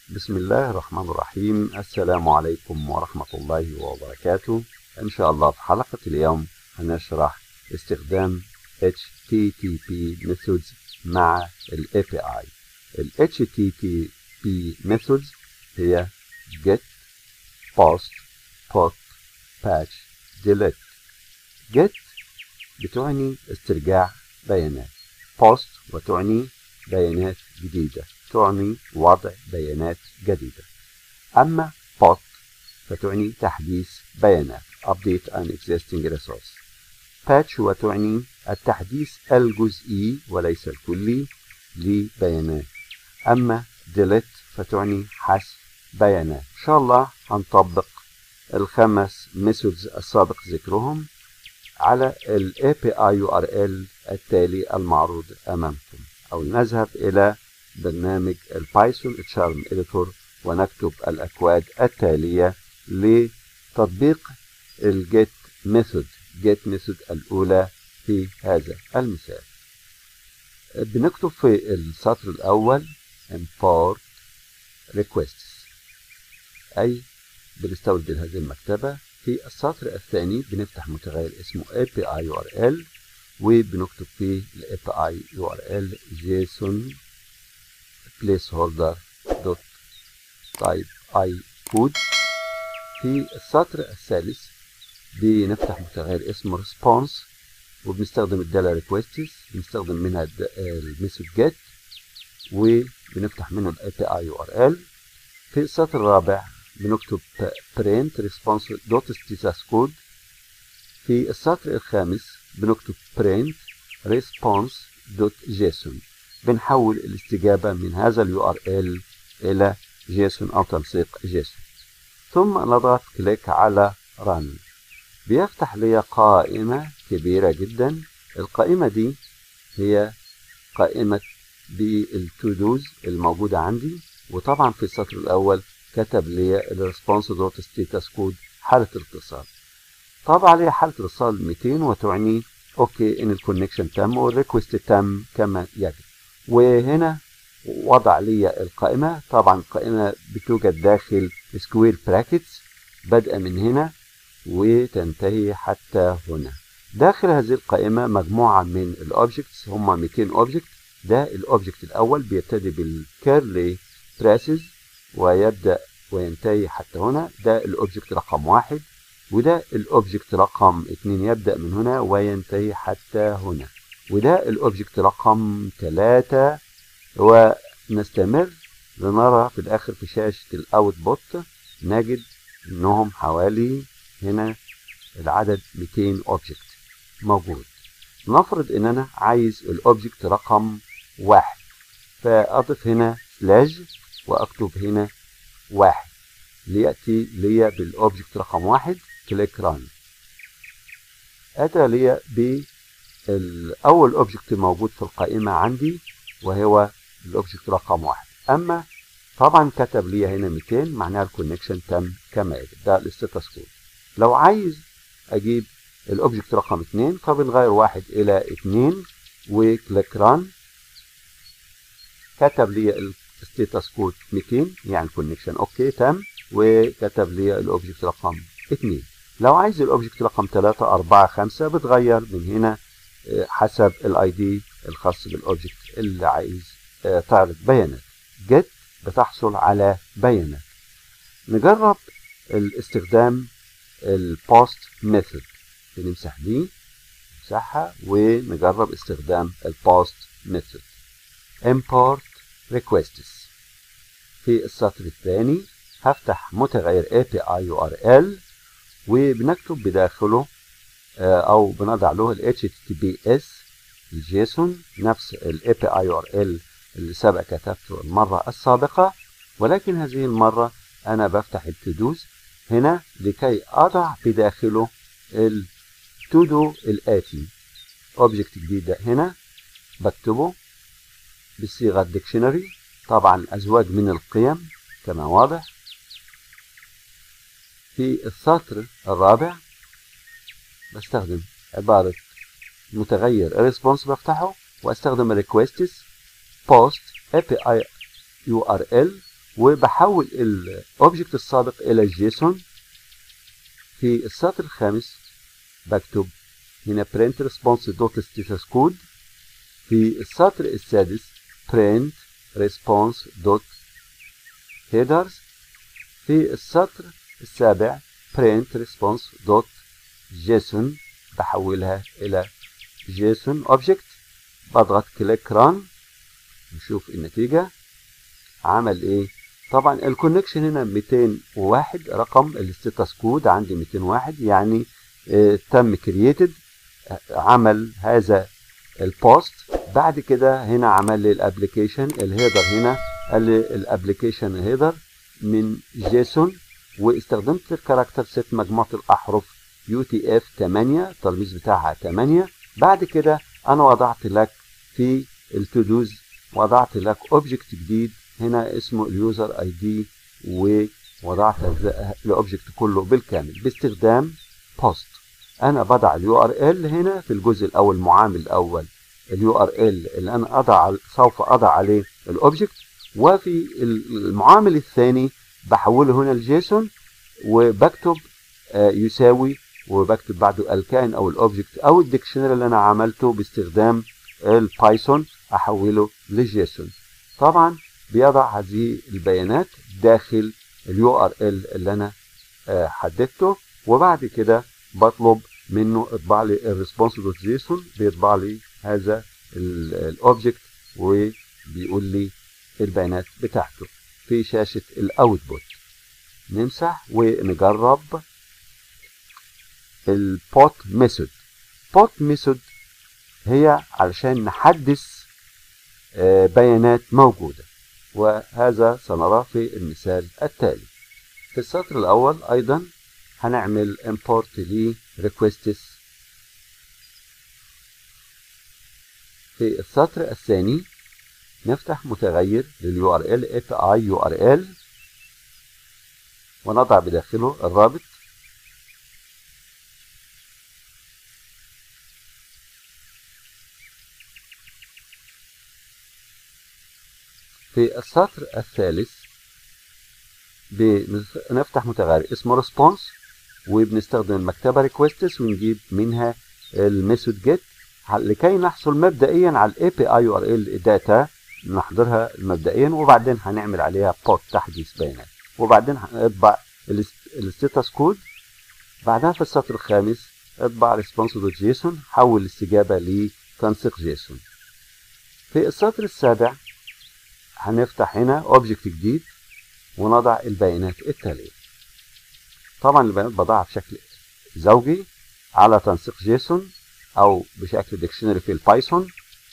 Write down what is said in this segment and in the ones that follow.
بسم الله الرحمن الرحيم السلام عليكم ورحمة الله وبركاته إن شاء الله في حلقة اليوم هنشرح استخدام HTTP methods مع ال API ال HTTP methods هي get post put patch delete get بتعني استرجاع بيانات post وتعني بيانات جديدة تعني وضع بيانات جديدة أما put فتعني تحديث بيانات update an existing resource patch وتعني التحديث الجزئي وليس الكلي لبيانات أما delete فتعني حذف بيانات إن شاء الله هنطبق الخمس ميثودز السابق ذكرهم على ال API URL التالي المعروض أمامكم أو نذهب إلى برنامج البايثون تشارم إديتور ونكتب الأكواد التالية لتطبيق الجيت ميثود جيت ميثود الأولى في هذا المثال بنكتب في السطر الأول import requests أي بنستورد هذه المكتبة في السطر الثاني بنفتح متغير اسمه API URL وبنكتب فيه ال API URL JSON placeholder dot type i code في السطر الثالث بنفتح متغير اسمه response وبنستخدم الدالا ريكويستس بنستخدم منها الميثود جيت وبنفتح منه ال API URL في السطر الرابع بنكتب print response dot status code في السطر الخامس بنكتب print response dot json بنحول الاستجابة من هذا اليو ار ال إلى جيسون أو تنسيق جيسون ثم نضغط كليك على ران بيفتح لي قائمة كبيرة جدا القائمة دي هي قائمة بالتودوز الموجودة عندي وطبعا في السطر الأول كتب لي الريسبونس دوت ستيتس كود حالة الاتصال طبعا عليها حالة الاتصال 200 وتعني اوكي ان الكونكشن تم والريكوست تم كما يجب وهنا وضع لي القائمة طبعا القائمة بتوجد داخل سكوير براكتس بدءا من هنا وتنتهي حتى هنا داخل هذه القائمة مجموعة من الاوبجكتس هم 200 اوبجكت ده الاوبجكت الاول بيبتدي بالكيرلي براسز ويبدأ وينتهي حتى هنا ده الاوبجكت رقم واحد وده الاوبجكت رقم اتنين يبدأ من هنا وينتهي حتى هنا وده الاوبجكت رقم ثلاثة ونستمر لنرى في الاخر في شاشة الاوتبوت نجد انهم حوالي هنا العدد 200 اوبجكت موجود نفرض ان انا عايز الاوبجكت رقم واحد فاضف هنا سلاش واكتب هنا واحد ليأتي لي بالاوبجكت رقم واحد كليك ران اتى لي بالاول اوبجكت موجود في القائمة عندي وهو الاوبجكت رقم واحد اما طبعا كتب لي هنا 200 معناها الكونكشن تم كما يجب ده الستاتس كود لو عايز اجيب الاوبجكت رقم 2 فبنغير واحد الى 2 وكليك ران كتب لي الستاتس كود 200 يعني الكونكشن اوكي تم وكتب لي الاوبجكت رقم 2 لو عايز الاوبجكت رقم 3 4 5 بتغير من هنا حسب الاي دي الخاص بالاوبجكت اللي عايز تعرض بيانات جيت بتحصل على بيانات نجرب الاستخدام البوست ميثود بنمسح دي نمسحها ونجرب استخدام البوست ميثود import requests في السطر الثاني هفتح متغير API URL وبنكتب بداخله او بنضع له ال HTTPS الجيسون نفس ال API URL اللي سبق كتبته المرة السابقة ولكن هذه المرة أنا بفتح التودوز هنا لكي أضع بداخله التودو الآتي أوبجكت جديد هنا بكتبه بصيغة ديكشنري طبعا أزواج من القيم كما واضح في السطر الرابع بستخدم عبارة متغير الريسبونس بفتحه واستخدم الريكويستس بوست API URL وبحول الاوبجكت السابق الى جيسون في السطر الخامس بكتب هنا print response dot status code في السطر السادس print response dot headers في السطر السابع print response dot json بحولها الى جيسون اوبجكت بضغط كليك ران نشوف النتيجة عمل ايه طبعا الكونكشن هنا 201 رقم الستاتس كود عندي 201 يعني اه تم كرييتد عمل هذا البوست بعد كده هنا عمل لي الابلكيشن الهيدر هنا قال لي الابلكيشن هيدر من جيسون واستخدمت الكاركتر ست مجموعه الاحرف يو تي اف 8 الترميز بتاعها 8 بعد كده انا وضعت لك في التودوز وضعت لك اوبجكت جديد هنا اسمه اليوزر اي دي ووضعت الاوبجكت كله بالكامل باستخدام بوست انا بضع اليو ار ال هنا في الجزء الاول المعامل الاول اليو ار ال اللي انا اضع سوف اضع عليه الاوبجكت وفي المعامل الثاني بحوله هنا لجيسون وبكتب آه يساوي وبكتب بعده الكائن او الاوبجكت او الديكشنري اللي انا عملته باستخدام البايثون احوله لجيسون طبعا بيضع هذه البيانات داخل اليو ار ال اللي انا آه حددته وبعد كده بطلب منه اطبع لي الريسبونس دوت جيسون بيطبع لي هذا الاوبجكت وبيقول لي البيانات بتاعته في شاشة الاوتبوت نمسح ونجرب البوت ميثود بوت ميثود هي علشان نحدث بيانات موجودة وهذا سنراه في المثال التالي في السطر الأول أيضا هنعمل import ل requests في السطر الثاني نفتح متغير لليو ار ال اف اي يو ار ال ونضع بداخله الرابط في السطر الثالث بنفتح متغير اسمه response وبنستخدم المكتبة requests ونجيب منها الميثود get لكي نحصل مبدئيا على الاي بي اي يو ار ال داتا نحضرها مبدئيا وبعدين هنعمل عليها بوت تحديث بيانات وبعدين هنطبع الستاتس كود بعدها في السطر الخامس اطبع response.json حول الاستجابة لتنسيق جيسون في السطر السابع هنفتح هنا اوبجكت جديد ونضع البيانات التالية طبعا البيانات بضعها بشكل زوجي على تنسيق جيسون او بشكل ديكشنري في البايثون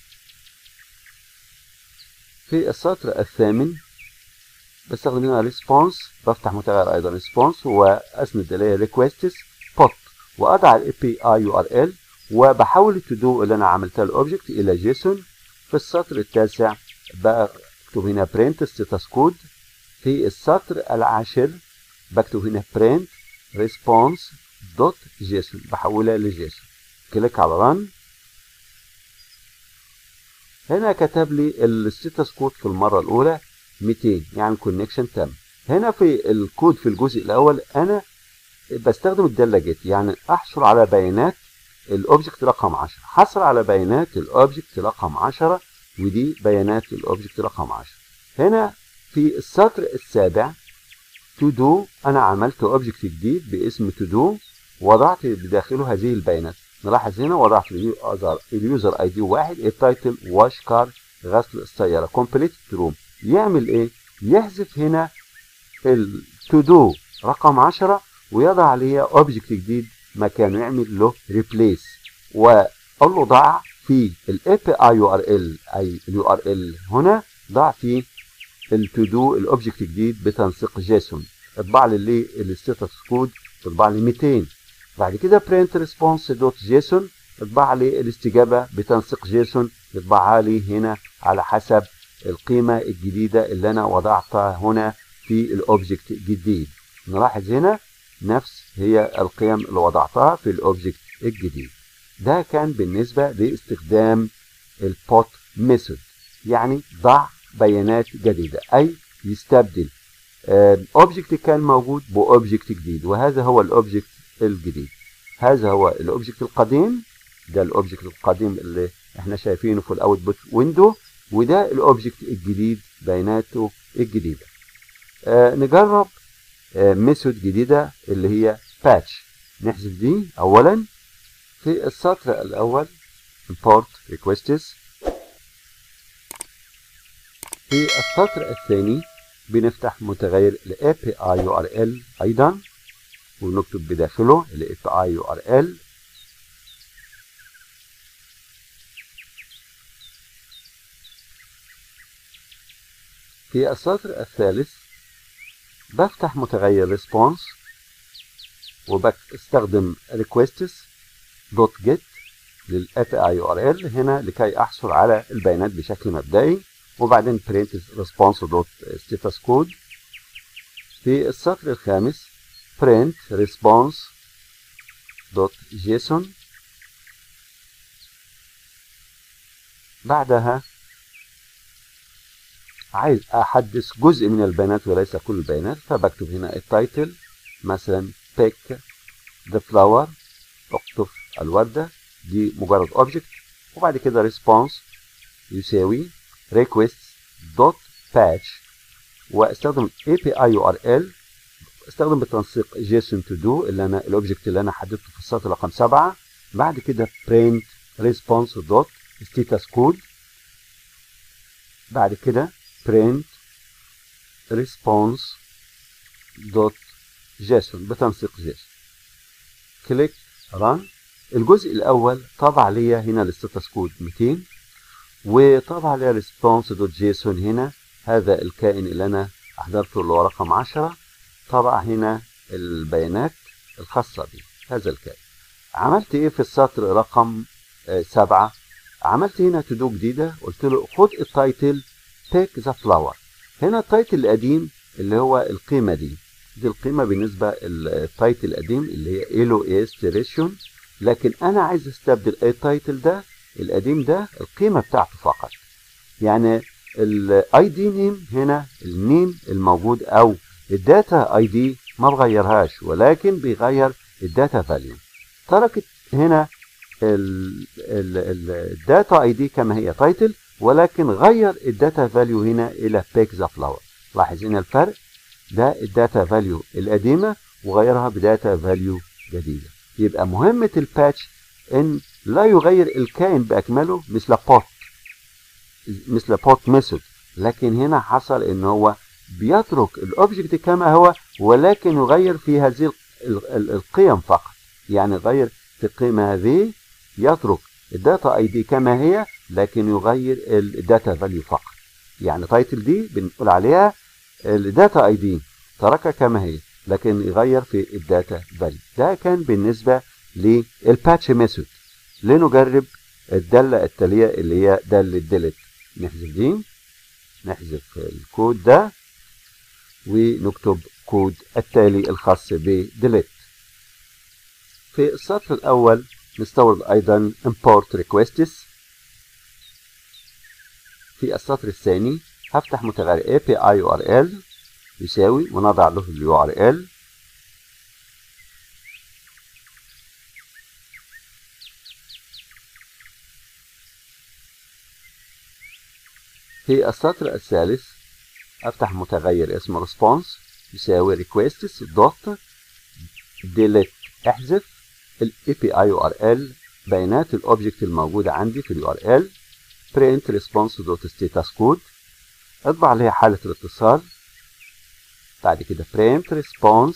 في السطر الثامن بستخدم هنا ريسبونس بفتح متغير ايضا ريسبونس واسند اليه ريكويستس بوت واضع الاي بي اي يو ار ال وبحول التو اللي انا عملتها الاوبجكت الى جيسون في السطر التاسع بكتب هنا print status code في السطر العاشر بكتب هنا print response دوت جيسون بحولها لجيسون كليك على رن هنا كتب لي الستاتس كود في المرة الأولى 200 يعني الكونكشن تم هنا في الكود في الجزء الأول أنا بستخدم الدالة جيت يعني أحصل على بيانات الأوبجكت رقم 10 حصل على بيانات الأوبجكت رقم 10 ودي بيانات الأوبجكت رقم 10 هنا في السطر السابع تو دو أنا عملت أوبجكت جديد باسم تو دو وضعت بداخله هذه البيانات نلاحظ هنا وضعت اليوزر اي دي واحد التايتل واش كار غسل السياره كومبليت روم يعمل ايه؟ يحذف هنا التو دو رقم 10 ويضع عليها اوبجكت جديد مكانه يعمل له ريبليس واقول له ضع في الاي بي اي يو ار ال اي اليو ار ال هنا ضع في التو دو الاوبجكت جديد بتنسيق جيسون اطبع لي الستاتس كود تطبع لي 200 بعد كده print response دوت جيسون اطبع لي الاستجابه بتنسيق جيسون يطبعها لي هنا على حسب القيمه الجديده اللي انا وضعتها هنا في الاوبجكت الجديد نلاحظ هنا نفس هي القيم اللي وضعتها في الاوبجكت الجديد ده كان بالنسبه لاستخدام البوت ميثود يعني ضع بيانات جديده اي يستبدل اوبجكت كان موجود باوبجكت جديد وهذا هو الاوبجكت الجديد هذا هو الاوبجكت القديم ده الاوبجكت القديم اللي احنا شايفينه في الاوتبوت ويندو وده الاوبجكت الجديد بياناته الجديده آه نجرب آه ميثود جديده اللي هي باتش نحذف دي اولا في السطر الاول import requests في السطر الثاني بنفتح متغير ال API URL أيضا ونكتب بداخله ال API URL في السطر الثالث بفتح متغير response وبستخدم requests دوت get لل API URL هنا لكي أحصل على البيانات بشكل مبدئي وبعدين print response دوت status code في السطر الخامس print response دوت json بعدها عايز احدث جزء من البيانات وليس كل البيانات فبكتب هنا التايتل مثلا pick the flower اقطف الوردة دي مجرد object وبعد كده response يساوي requests dot patch واستخدم API URL استخدم بالتنسيق JSON to do اللي انا الاوبجكت اللي انا حددته في السطر رقم 7 بعد كده print response dot status code بعد كده print response dot JSON بتنسيق JSON كليك run الجزء الاول طبع ليا هنا الستاتس كود 200 وطبع ليا ريسبونس دوت جيسون هنا هذا الكائن اللي انا احضرته اللي هو رقم 10 طبع هنا البيانات الخاصة بي هذا الكائن عملت ايه في السطر رقم آه سبعة عملت هنا تدو جديدة قلت له خد التايتل تيك ذا فلاور هنا التايتل القديم اللي هو القيمة دي دي القيمة بالنسبة التايتل القديم اللي هي ايلو استريشن لكن انا عايز استبدل التايتل ده القديم ده القيمة بتاعته فقط يعني الاي دي نيم هنا النيم الموجود او الداتا اي دي ما بغيرهاش ولكن بيغير الداتا فاليو تركت هنا الداتا اي دي كما هي تايتل ولكن غير الداتا فاليو هنا الى بيك ذا فلاور لاحظ هنا الفرق ده الداتا فاليو القديمه وغيرها بداتا فاليو جديده يبقى مهمه الباتش ان لا يغير الكائن باكمله مثل بوت مثل بوت ميثود لكن هنا حصل ان هو بيترك الاوبجكت كما هو ولكن يغير في هذه القيم فقط يعني غير في القيمه هذه يترك الداتا اي دي كما هي لكن يغير الداتا فاليو فقط يعني تايتل دي بنقول عليها الداتا اي دي تركها كما هي لكن يغير في الداتا فاليو ده كان بالنسبه للباتش ميثود لنجرب الداله التاليه اللي هي داله ديليت نحذف دي نحذف الكود ده ونكتب كود التالي الخاص بديليت في السطر الأول نستورد أيضا import requests في السطر الثاني هفتح متغير API URL يساوي ونضع له ال URL في السطر الثالث افتح متغير اسمه response يساوي requests دوت delete احذف ال API URL بيانات الاوبجكت الموجودة عندي في ال URL print response دوت status code اطبع عليها حالة الاتصال بعد كده print response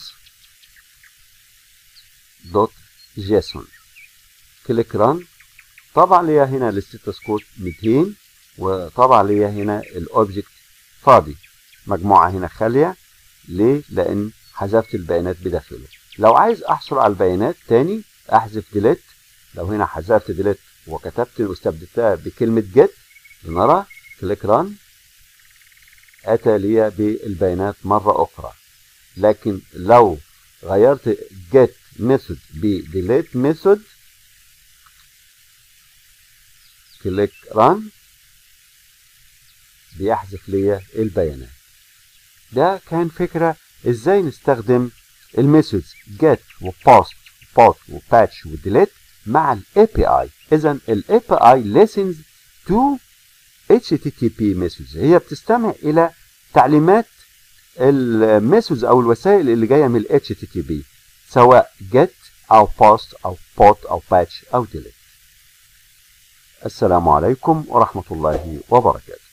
دوت json كليك run طبع لي هنا الستاتس كود 200 وطبع لي هنا الاوبجكت فاضي مجموعة هنا خالية ليه؟ لأن حذفت البيانات بداخله لو عايز أحصل على البيانات تاني أحذف ديليت لو هنا حذفت ديليت وكتبت واستبدلتها بكلمة جيت لنرى كليك ران أتى لي بالبيانات مرة أخرى لكن لو غيرت جيت ميثود بديليت ميثود كليك ران بيحذف لي البيانات ده كان فكرة ازاي نستخدم الميثودز get وباست وبوت وباتش وديليت مع الاي بي اي اذا الاي بي اي listens to HTTP messages هي بتستمع الى تعليمات الميثودز او الوسائل اللي جايه من ال HTTP سواء get او post او put او patch او delete السلام عليكم ورحمه الله وبركاته